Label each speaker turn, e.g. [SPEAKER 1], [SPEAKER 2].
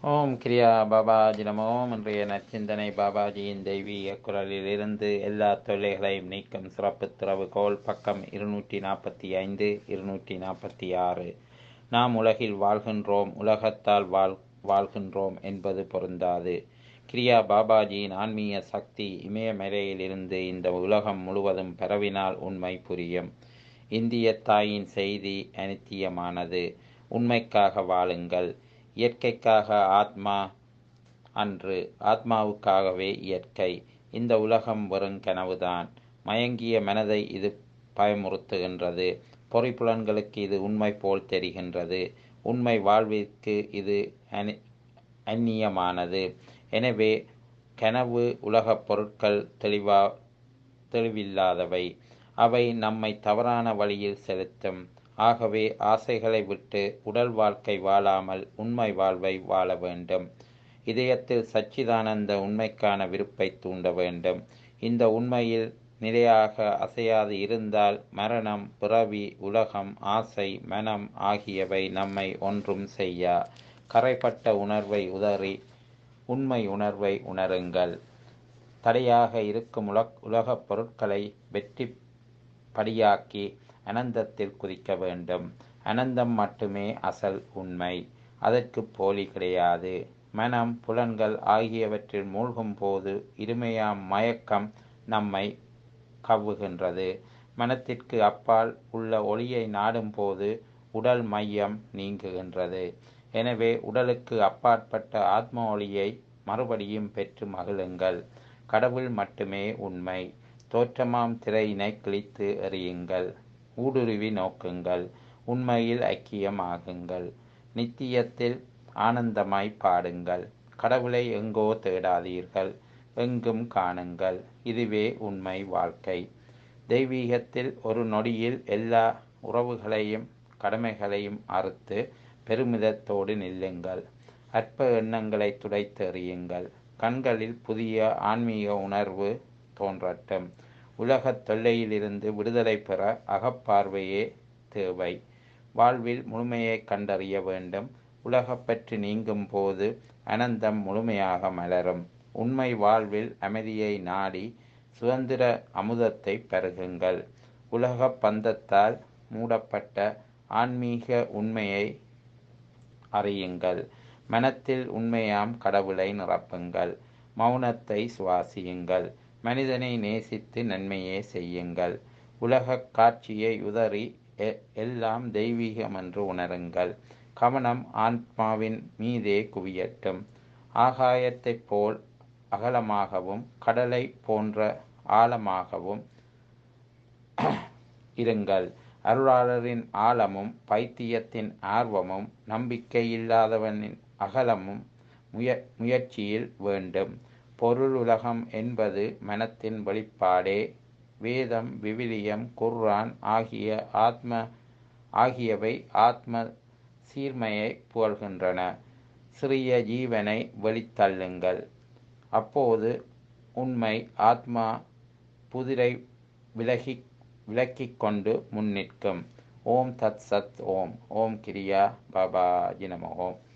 [SPEAKER 1] ஓம் கிரியா பாபாஜி நமோ இன்றைய நற்சிந்தனை பாபாஜியின் தெய்வீக குரலிலிருந்து எல்லா தொல்லைகளையும் நீக்கும் சிறப்பு திறவுகோல் பக்கம் இருநூற்றி நாற்பத்தி ஐந்து இருநூற்றி நாற்பத்தி ஆறு நாம் உலகில் வாழ்கின்றோம் உலகத்தால் வாழ் வாழ்கின்றோம் என்பது பொருந்தாது கிரியா பாபாஜியின் ஆன்மீக சக்தி இமயமலையிலிருந்து இந்த உலகம் முழுவதும் பரவினால் உண்மை புரியும் இந்திய தாயின் செய்தி அனித்தியமானது உண்மைக்காக வாழுங்கள் இயற்கைக்காக ஆத்மா அன்று ஆத்மாவுக்காகவே இயற்கை இந்த உலகம் வெறும் கனவுதான் மயங்கிய மனதை இது பயமுறுத்துகின்றது பொறிப்புலன்களுக்கு இது உண்மை போல் தெரிகின்றது உண்மை வாழ்விற்கு இது அனி அந்நியமானது எனவே கனவு உலகப் பொருட்கள் தெளிவா தெளிவில்லாதவை அவை நம்மை தவறான வழியில் செலுத்தும் ஆகவே ஆசைகளை விட்டு உடல் வாழ்க்கை வாழாமல் உண்மை வாழ்வை வாழ வேண்டும் இதயத்தில் சச்சிதானந்த உண்மைக்கான விருப்பை தூண்ட வேண்டும் இந்த உண்மையில் நிலையாக அசையாது இருந்தால் மரணம் பிறவி உலகம் ஆசை மனம் ஆகியவை நம்மை ஒன்றும் செய்யா கரைப்பட்ட உணர்வை உதறி உண்மை உணர்வை உணருங்கள் தடையாக இருக்கும் உலக் உலகப் பொருட்களை வெற்றி படியாக்கி அனந்தத்தில் குதிக்க வேண்டும் அனந்தம் மட்டுமே அசல் உண்மை அதற்கு போலி கிடையாது மனம் புலன்கள் ஆகியவற்றில் மூழ்கும் போது இருமையாம் மயக்கம் நம்மை கவ்வுகின்றது மனத்திற்கு அப்பால் உள்ள ஒளியை நாடும் போது உடல் மையம் நீங்குகின்றது எனவே உடலுக்கு அப்பாற்பட்ட ஆத்ம ஒளியை மறுபடியும் பெற்று மகிழுங்கள் கடவுள் மட்டுமே உண்மை தோற்றமாம் திரையினை கிழித்து எறியுங்கள் ஊடுருவி நோக்குங்கள் உண்மையில் ஐக்கியமாகுங்கள் நித்தியத்தில் ஆனந்தமாய் பாடுங்கள் கடவுளை எங்கோ தேடாதீர்கள் எங்கும் காணுங்கள் இதுவே உண்மை வாழ்க்கை தெய்வீகத்தில் ஒரு நொடியில் எல்லா உறவுகளையும் கடமைகளையும் அறுத்து பெருமிதத்தோடு நில்லுங்கள் அற்ப எண்ணங்களை துடைத்தெறியுங்கள் கண்களில் புதிய ஆன்மீக உணர்வு தோன்றட்டும் உலகத் தொல்லையிலிருந்து விடுதலை பெற அகப்பார்வையே தேவை வாழ்வில் முழுமையை கண்டறிய வேண்டும் உலகப்பற்று நீங்கும் போது அனந்தம் முழுமையாக மலரும் உண்மை வாழ்வில் அமைதியை நாடி சுதந்திர அமுதத்தை பருகுங்கள் உலக பந்தத்தால் மூடப்பட்ட ஆன்மீக உண்மையை அறியுங்கள் மனத்தில் உண்மையாம் கடவுளை நிரப்புங்கள் மௌனத்தை சுவாசியுங்கள் மனிதனை நேசித்து நன்மையே செய்யுங்கள் உலகக் காட்சியை உதறி எல்லாம் தெய்வீகம் என்று உணருங்கள் கவனம் ஆத்மாவின் மீதே குவியட்டும் ஆகாயத்தைப் போல் அகலமாகவும் கடலை போன்ற ஆழமாகவும் இருங்கள் அருளாளரின் ஆழமும் பைத்தியத்தின் ஆர்வமும் நம்பிக்கை இல்லாதவனின் அகலமும் முய முயற்சியில் வேண்டும் பொருள் உலகம் என்பது மனத்தின் வெளிப்பாடே வேதம் விவிலியம் குர்ஆன் ஆகிய ஆத்ம ஆகியவை ஆத்ம சீர்மையை புகழ்கின்றன சிறிய ஜீவனை வெளித்தள்ளுங்கள் அப்போது உண்மை ஆத்மா புதிரை விலகி விலக்கிக் கொண்டு முன்னிற்கும் ஓம் தத் சத் ஓம் ஓம் கிரியா பாபா ஜினம ஓம்